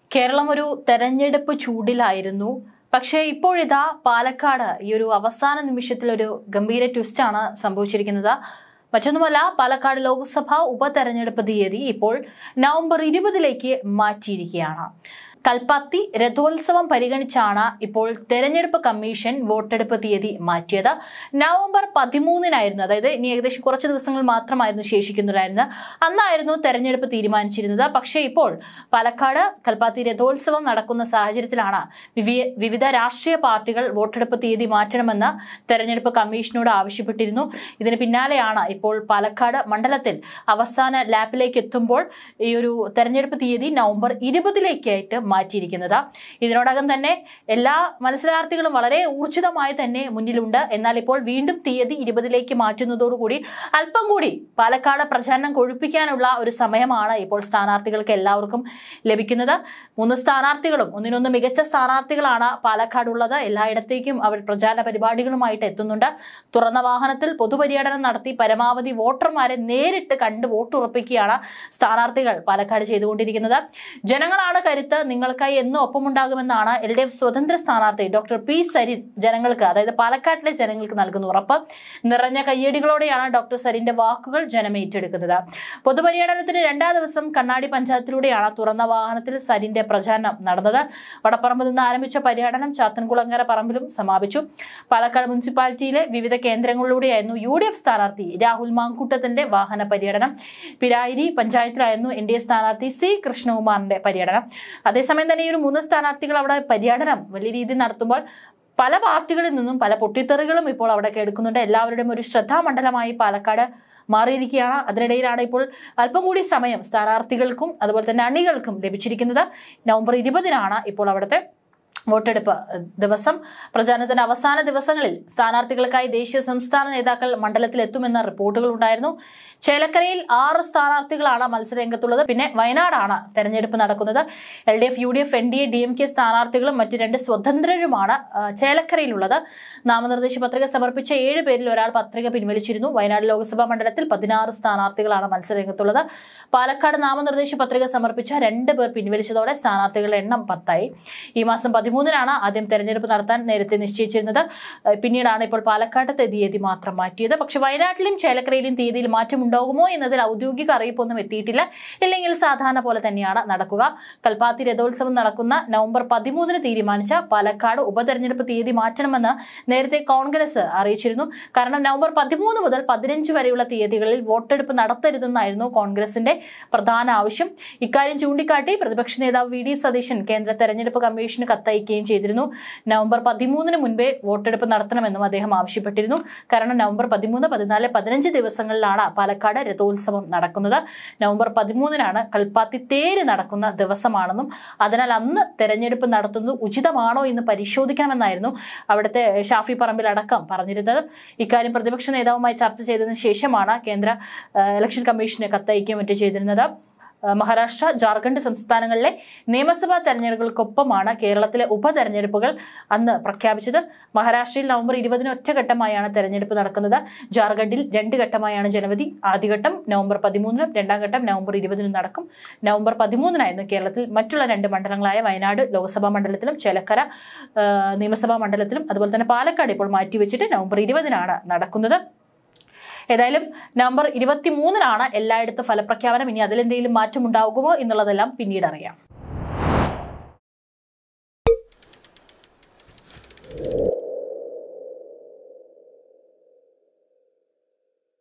കേരളം ഒരു തെരഞ്ഞെടുപ്പ് ചൂടിലായിരുന്നു പക്ഷേ ഇപ്പോഴിതാ പാലക്കാട് ഈ ഒരു അവസാന നിമിഷത്തിൽ ഒരു ഗംഭീര ട്വിസ്റ്റാണ് സംഭവിച്ചിരിക്കുന്നത് മറ്റൊന്നുമല്ല പാലക്കാട് ലോക്സഭാ ഉപതെരഞ്ഞെടുപ്പ് തീയതി ഇപ്പോൾ നവംബർ ഇരുപതിലേക്ക് മാറ്റിയിരിക്കുകയാണ് കൽപ്പാത്തി രഥോത്സവം പരിഗണിച്ചാണ് ഇപ്പോൾ തെരഞ്ഞെടുപ്പ് കമ്മീഷൻ വോട്ടെടുപ്പ് തീയതി മാറ്റിയത് നവംബർ പതിമൂന്നിനായിരുന്നു അതായത് ഇനി ഏകദേശം കുറച്ച് ദിവസങ്ങൾ മാത്രമായിരുന്നു ശേഷിക്കുന്നുണ്ടായിരുന്നത് അന്നായിരുന്നു തെരഞ്ഞെടുപ്പ് തീരുമാനിച്ചിരുന്നത് പക്ഷേ ഇപ്പോൾ പാലക്കാട് കൽപ്പാത്തി രഥോത്സവം നടക്കുന്ന സാഹചര്യത്തിലാണ് വിവി- വിവിധ രാഷ്ട്രീയ പാർട്ടികൾ വോട്ടെടുപ്പ് തീയതി മാറ്റണമെന്ന് തെരഞ്ഞെടുപ്പ് കമ്മീഷനോട് ആവശ്യപ്പെട്ടിരുന്നു ഇതിന് പിന്നാലെയാണ് ഇപ്പോൾ പാലക്കാട് മണ്ഡലത്തിൽ അവസാന ലാപ്പിലേക്ക് എത്തുമ്പോൾ ഈ ഒരു തെരഞ്ഞെടുപ്പ് തീയതി നവംബർ ഇരുപതിലേക്കായിട്ട് മാറ്റിയിരിക്കുന്നത് ഇതിനോടകം തന്നെ എല്ലാ മത്സരാർത്ഥികളും വളരെ ഊർജിതമായി തന്നെ മുന്നിലുണ്ട് എന്നാൽ ഇപ്പോൾ വീണ്ടും തീയതി ഇരുപതിലേക്ക് മാറ്റുന്നതോടുകൂടി അല്പം കൂടി പാലക്കാട് പ്രചാരണം കൊഴുപ്പിക്കാനുള്ള ഒരു സമയമാണ് ഇപ്പോൾ സ്ഥാനാർത്ഥികൾക്ക് എല്ലാവർക്കും ലഭിക്കുന്നത് മൂന്ന് സ്ഥാനാർത്ഥികളും ഒന്നിനൊന്ന് മികച്ച സ്ഥാനാർത്ഥികളാണ് പാലക്കാട് ഉള്ളത് എല്ലായിടത്തേക്കും അവർ പ്രചാരണ പരിപാടികളുമായിട്ട് എത്തുന്നുണ്ട് തുറന്ന വാഹനത്തിൽ പൊതുപര്യടനം നടത്തി പരമാവധി വോട്ടർമാരെ നേരിട്ട് കണ്ട് വോട്ടുറപ്പിക്കുകയാണ് സ്ഥാനാർത്ഥികൾ പാലക്കാട് ചെയ്തുകൊണ്ടിരിക്കുന്നത് ജനങ്ങളാണ് കരുത്ത് നിങ്ങൾക്കായി എന്നും ഒപ്പമുണ്ടാകുമെന്നാണ് എൽ ഡി എഫ് സ്വതന്ത്ര സ്ഥാനാർത്ഥി ഡോക്ടർ പി സരിൻ ജനങ്ങൾക്ക് അതായത് പാലക്കാട്ടിലെ ജനങ്ങൾക്ക് നൽകുന്ന ഉറപ്പ് നിറഞ്ഞ കയ്യടികളോടെയാണ് ഡോക്ടർ സരിന്റെ വാക്കുകൾ ജനം ഏറ്റെടുക്കുന്നത് പൊതുപര്യടനത്തിന് രണ്ടാം ദിവസം കണ്ണാടി പഞ്ചായത്തിലൂടെയാണ് തുറന്ന വാഹനത്തിൽ സരിന്റെ പ്രചാരണം നടന്നത് വടപ്പറമ്പ് നിന്ന് ആരംഭിച്ച പര്യടനം ചാത്തൻകുളങ്ങര പറമ്പിലും സമാപിച്ചു പാലക്കാട് മുനിസിപ്പാലിറ്റിയിലെ വിവിധ കേന്ദ്രങ്ങളിലൂടെയായിരുന്നു യു ഡി എഫ് സ്ഥാനാർത്ഥി രാഹുൽ മാങ്കൂട്ടത്തിന്റെ വാഹന പര്യടനം പിരായിരി പഞ്ചായത്തിലായിരുന്നു എൻ ഡി എ സ്ഥാനാർത്ഥി സി കൃഷ്ണകുമാറിന്റെ പര്യടനം അതേസമയം തന്നെ ഈ ഒരു മൂന്ന് സ്ഥാനാർത്ഥികൾ അവിടെ പര്യടനം വലിയ രീതിയിൽ നടത്തുമ്പോൾ പല പാർട്ടികളിൽ നിന്നും പല പൊട്ടിത്തെറികളും ഇപ്പോൾ അവിടെ എടുക്കുന്നുണ്ട് എല്ലാവരുടെയും ഒരു ശ്രദ്ധാമണ്ഡലമായി പാലക്കാട് മാറിയിരിക്കുകയാണ് അതിനിടയിലാണ് ഇപ്പോൾ അല്പം കൂടി സമയം സ്ഥാനാർത്ഥികൾക്കും അതുപോലെ തന്നെ അണികൾക്കും ലഭിച്ചിരിക്കുന്നത് നവംബർ ഇരുപതിനാണ് ഇപ്പോൾ അവിടുത്തെ വോട്ടെടുപ്പ് ദിവസം പ്രചാരണത്തിന്റെ അവസാന ദിവസങ്ങളിൽ സ്ഥാനാർത്ഥികൾക്കായി ദേശീയ സംസ്ഥാന നേതാക്കൾ മണ്ഡലത്തിൽ എത്തുമെന്ന റിപ്പോർട്ടുകൾ ഉണ്ടായിരുന്നു ചേലക്കരയിൽ ആറ് സ്ഥാനാർത്ഥികളാണ് മത്സരരംഗത്തുള്ളത് പിന്നെ വയനാടാണ് തെരഞ്ഞെടുപ്പ് നടക്കുന്നത് L D F U D F N D A D M K സ്ഥാനാർത്ഥികളും മറ്റ് രണ്ട് സ്വതന്ത്രരുമാണ് ആ, ചേലക്കരയിലുള്ളത് നാമനിർദ്ദേശ പത്രിക സമർപ്പിച്ച ഏഴ് പേരിൽ ഒരാൾ പത്രിക പിൻവലിച്ചിരുന്നു വയനാട് ലോക്സഭാ മണ്ഡലത്തിൽ പതിനാറ് സ്ഥാനാർത്ഥികളാണ് മത്സരരംഗത്തുള്ളത് പാലക്കാട് നാമനിർദ്ദേശ പത്രിക സമർപ്പിച്ച രണ്ട് പേർ പിൻവലിച്ചതോടെ സ്ഥാനാർത്ഥികളുടെ എണ്ണം പത്തായി ഈ മാസം പതിമൂന്നിനാണ് ആദ്യം തെരഞ്ഞെടുപ്പ് നടത്താൻ നേരത്തെ നിശ്ചയിച്ചിരുന്നത് ഏഹ് പിന്നീടാണ് ഇപ്പോൾ പാലക്കാട്ടത്തെ തീയതി മാത്രം മാറ്റിയത് പക്ഷെ വയനാട്ടിലും ചേലക്കരയിലും തീയതിയിൽ മാറ്റമുണ്ടാകുമോ എന്നതിൽ ഔദ്യോഗിക അറിയിപ്പൊന്നും എത്തിയിട്ടില്ല ഇല്ലെങ്കിൽ സാധാരണ പോലെ തന്നെയാണ് നടക്കുക കൽപ്പാത്തി രഥോത്സവം നടക്കുന്ന നവംബർ പതിമൂന്നിന് തീരുമാനിച്ച പാലക്കാട് ഉപതെരഞ്ഞെടുപ്പ് തീയതി മാറ്റണമെന്ന് നേരത്തെ കോൺഗ്രസ് അറിയിച്ചിരുന്നു കാരണം നവംബർ പതിമൂന്ന് മുതൽ പതിനഞ്ച് വരെയുള്ള തീയതികളിൽ വോട്ടെടുപ്പ് നടത്തരുതെന്നായിരുന്നു കോൺഗ്രസിന്റെ പ്രധാന ആവശ്യം ഇക്കാര്യം ചൂണ്ടിക്കാട്ടി പ്രതിപക്ഷ നേതാവ് വി ഡി സതീശൻ കേന്ദ്ര തെരഞ്ഞെടുപ്പ് കമ്മീഷന് കത്തയക്കുകയും ചെയ്തിരുന്നു നവംബർ പതിമൂന്നിന് മുൻപേ വോട്ടെടുപ്പ് നടത്തണമെന്നും അദ്ദേഹം ആവശ്യപ്പെട്ടിരുന്നു കാരണം നവംബർ പതിമൂന്ന് പതിനാല് പതിനഞ്ച് ദിവസങ്ങളിലാണ് പാലക്കാട് രഥോത്സവം നടക്കുന്നത് നവംബർ പതിമൂന്നിനാണ് കൽപ്പാത്തി തേര് നടക്കുന്ന ദിവസമാണെന്നും അതിനാൽ അന്ന് തെരഞ്ഞെടുപ്പ് നടത്തുന്നത് ഉചിതമാണോ എന്ന് പരിശോധിക്കണമെന്നായിരുന്നു അവിടുത്തെ ഷാഫി പറമ്പിലടക്കം പറഞ്ഞിരുന്നത് ഇക്കാര്യം പ്രതിപക്ഷ നേതാവുമായി ചർച്ച ചെയ്തതിനു ശേഷമാണ് കേന്ദ്ര ഏഹ്, ഇലക്ഷൻ കമ്മീഷന് കത്തയക്കുകയും മറ്റും ചെയ്തിരുന്നത് ഏഹ്, മഹാരാഷ്ട്ര ജാർഖണ്ഡ് സംസ്ഥാനങ്ങളിലെ നിയമസഭാ തെരഞ്ഞെടുപ്പുകൾക്കൊപ്പമാണ് കേരളത്തിലെ ഉപതെരഞ്ഞെടുപ്പുകൾ അന്ന് പ്രഖ്യാപിച്ചത് മഹാരാഷ്ട്രയിൽ നവംബർ ഇരുപതിന് ഒറ്റഘട്ടമായാണ് തെരഞ്ഞെടുപ്പ് നടക്കുന്നത് ജാർഖണ്ഡിൽ രണ്ട് ഘട്ടമായാണ് ജനവധി ആദ്യഘട്ടം നവംബർ പതിമൂന്നിനും രണ്ടാം ഘട്ടം നവംബർ ഇരുപതിനും നടക്കും നവംബർ പതിമൂന്നിനായിരുന്നു കേരളത്തിൽ മറ്റുള്ള രണ്ട് മണ്ഡലങ്ങളായ വയനാട് ലോക്സഭാ മണ്ഡലത്തിലും ചേലക്കര ഏഹ്, നിയമസഭാ മണ്ഡലത്തിലും അതുപോലെ തന്നെ പാലക്കാട് ഇപ്പോൾ മാറ്റിവെച്ചിട്ട് നവംബർ ഇരുപതിനാണ് നടക്കുന്നത് ഏതായാലും നവംബർ ഇരുപത്തി മൂന്നിനാണ് എല്ലായിടത്തും ഫലപ്രഖ്യാപനം ഇനി അതിലെന്തെങ്കിലും മാറ്റം ഉണ്ടാകുമോ എന്നുള്ളതെല്ലാം പിന്നീട് അറിയാം